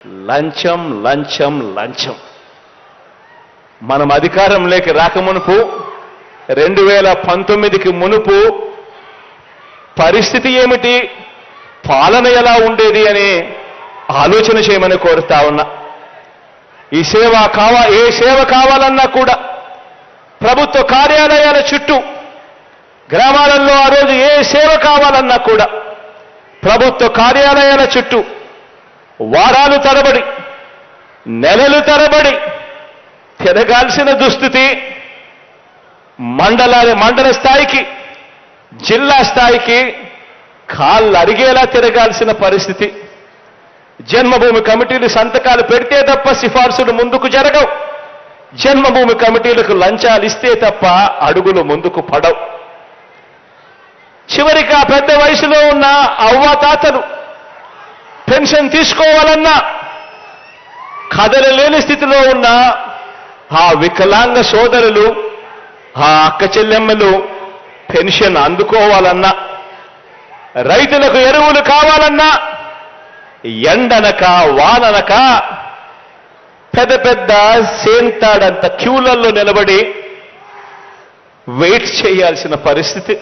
లంచం లంచం లంచం మనం అధికారంలోకి రాకమునుపు రెండు వేల పంతొమ్మిదికి మునుపు పరిస్థితి ఏమిటి పాలన ఎలా ఉండేది అని ఆలోచన చేయమని కోరుతా ఉన్నా ఈ సేవ కావా ఏ సేవ కావాలన్నా కూడా ప్రభుత్వ కార్యాలయాల చుట్టూ గ్రామాలలో ఆ రోజు ఏ సేవ కావాలన్నా కూడా ప్రభుత్వ కార్యాలయాల చుట్టూ వారాలు తరబడి నెలలు తరబడి తిరగాల్సిన దుస్థితి మండల మండల స్థాయికి జిల్లా స్థాయికి కాళ్ళు అరిగేలా తిరగాల్సిన పరిస్థితి జన్మభూమి కమిటీలు సంతకాలు పెడితే తప్ప సిఫార్సులు ముందుకు జరగవు జన్మభూమి కమిటీలకు లంచాలు ఇస్తే తప్ప అడుగులు ముందుకు పడవు చివరికి ఆ పెద్ద వయసులో ఉన్న అవ్వాతాతలు పెన్షన్ తీసుకోవాలన్నా కదలలేని స్థితిలో ఉన్న ఆ వికలాంగ సోదరులు ఆ అక్క చెల్లెమ్మలు పెన్షన్ అందుకోవాలన్నా రైతులకు ఎరువులు కావాలన్నా ఎండనక వాననక పెద్ద పెద్ద సేంతాడంత క్యూలలో నిలబడి వెయిట్ చేయాల్సిన పరిస్థితి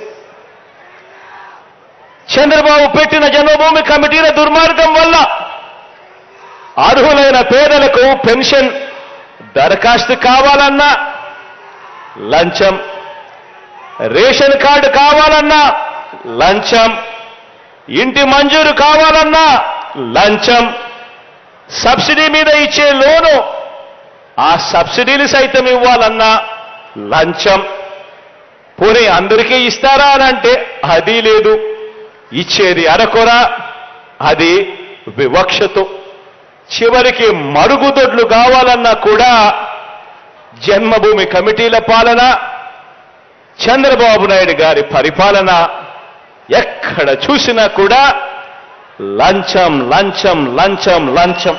చంద్రబాబు పెట్టిన జన్మభూమి కమిటీల దుర్మార్గం వల్ల అర్హులైన పేదలకు పెన్షన్ దరఖాస్తు కావాలన్నా లంచం రేషన్ కార్డు కావాలన్నా లంచం ఇంటి మంజూరు కావాలన్నా లంచం సబ్సిడీ మీద ఇచ్చే లోను ఆ సబ్సిడీలు సైతం ఇవ్వాలన్నా లంచం పోనీ అందరికీ ఇస్తారా అని అంటే అది లేదు ఇచ్చేది అరకొర అది వివక్షతో చివరికి మరుగుదొడ్లు కావాలన్నా కూడా జన్మభూమి కమిటీల పాలన చంద్రబాబు నాయుడు గారి పరిపాలన ఎక్కడ చూసినా కూడా లంచం లంచం లంచం లంచం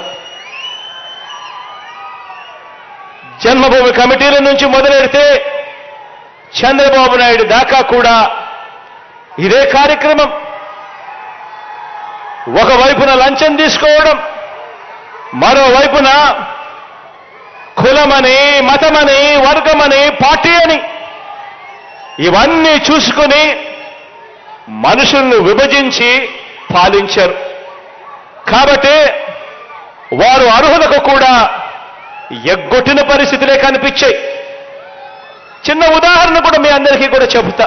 జన్మభూమి కమిటీల నుంచి మొదలెడితే చంద్రబాబు నాయుడు దాకా కూడా ఇదే కార్యక్రమం ఒకవైపున లంచం తీసుకోవడం మరోవైపున కులమని మతమని వర్గమని పార్టీ అని ఇవన్నీ చూసుకుని మనుషులను విభజించి పాలించారు కాబట్టి వారు అర్హులకు కూడా ఎగ్గొట్టిన పరిస్థితులే కనిపించాయి చిన్న ఉదాహరణ కూడా మీ అందరికీ కూడా చెబుతా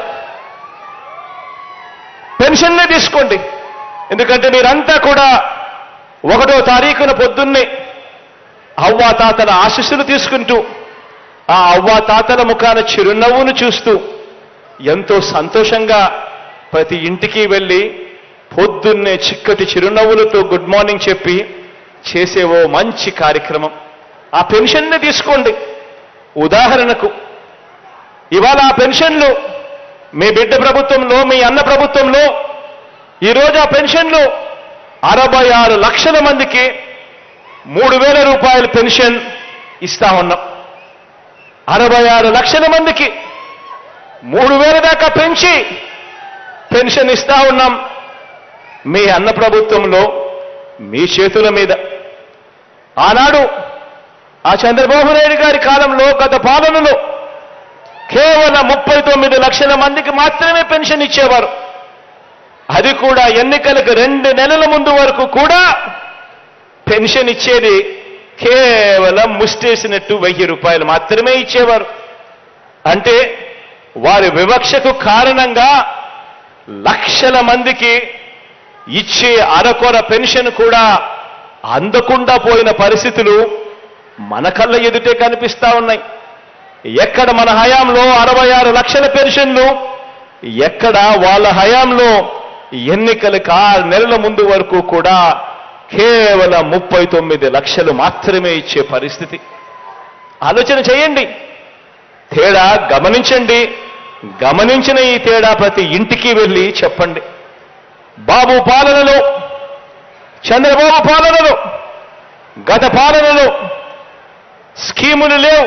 పెన్షన్నే తీసుకోండి ఎందుకంటే మీరంతా కూడా ఒకటో తారీఖున పొద్దున్నే అవ్వా తాతల ఆశీస్సులు తీసుకుంటూ ఆ అవ్వా తాతల ముఖాన చిరునవ్వును చూస్తూ ఎంతో సంతోషంగా ప్రతి ఇంటికి వెళ్ళి పొద్దున్నే చిక్కటి చిరునవ్వులతో గుడ్ మార్నింగ్ చెప్పి చేసే ఓ మంచి కార్యక్రమం ఆ పెన్షన్నే తీసుకోండి ఉదాహరణకు ఇవాళ ఆ పెన్షన్లు మీ బిడ్డ ప్రభుత్వంలో మీ అన్న ప్రభుత్వంలో ఈరోజు ఆ పెన్షన్లు అరవై ఆరు లక్షల మందికి మూడు వేల రూపాయల పెన్షన్ ఇస్తా ఉన్నాం అరవై ఆరు లక్షల మందికి మూడు వేల దాకా పెంచి పెన్షన్ ఇస్తా ఉన్నాం మీ అన్న ప్రభుత్వంలో మీ చేతుల మీద ఆనాడు ఆ చంద్రబాబు నాయుడు గారి కాలంలో గత పాలనలో కేవలం ముప్పై తొమ్మిది లక్షల మందికి మాత్రమే పెన్షన్ ఇచ్చేవారు అది కూడా ఎన్నికలకు రెండు నెలల ముందు వరకు కూడా పెన్షన్ ఇచ్చేది కేవలం ముష్టేసినట్టు వెయ్యి రూపాయలు మాత్రమే ఇచ్చేవారు అంటే వారి వివక్షకు కారణంగా లక్షల మందికి ఇచ్చే అరకొర పెన్షన్ కూడా అందకుండా పోయిన పరిస్థితులు మన కళ్ళ ఎదుటే కనిపిస్తా ఉన్నాయి ఎక్కడ మన హయాంలో అరవై ఆరు లక్షల పెన్షన్లు ఎక్కడ వాళ్ళ హయాంలో ఎన్నికలకు ఆరు నెలల ముందు వరకు కూడా కేవలం ముప్పై తొమ్మిది లక్షలు మాత్రమే ఇచ్చే పరిస్థితి ఆలోచన చేయండి తేడా గమనించండి గమనించిన ఈ తేడా ప్రతి ఇంటికి వెళ్ళి చెప్పండి బాబు పాలనలో చంద్రబాబు పాలనలో గత పాలనలో స్కీములు లేవు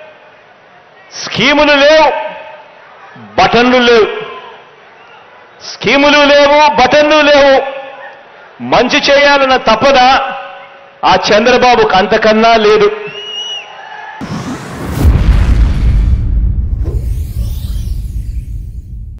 స్కీములు లేవు బటన్లు లేవు స్కీములు లేవు బటన్లు లేవు మంచి చేయాలన్న తపన ఆ చంద్రబాబుకు అంతకన్నా లేదు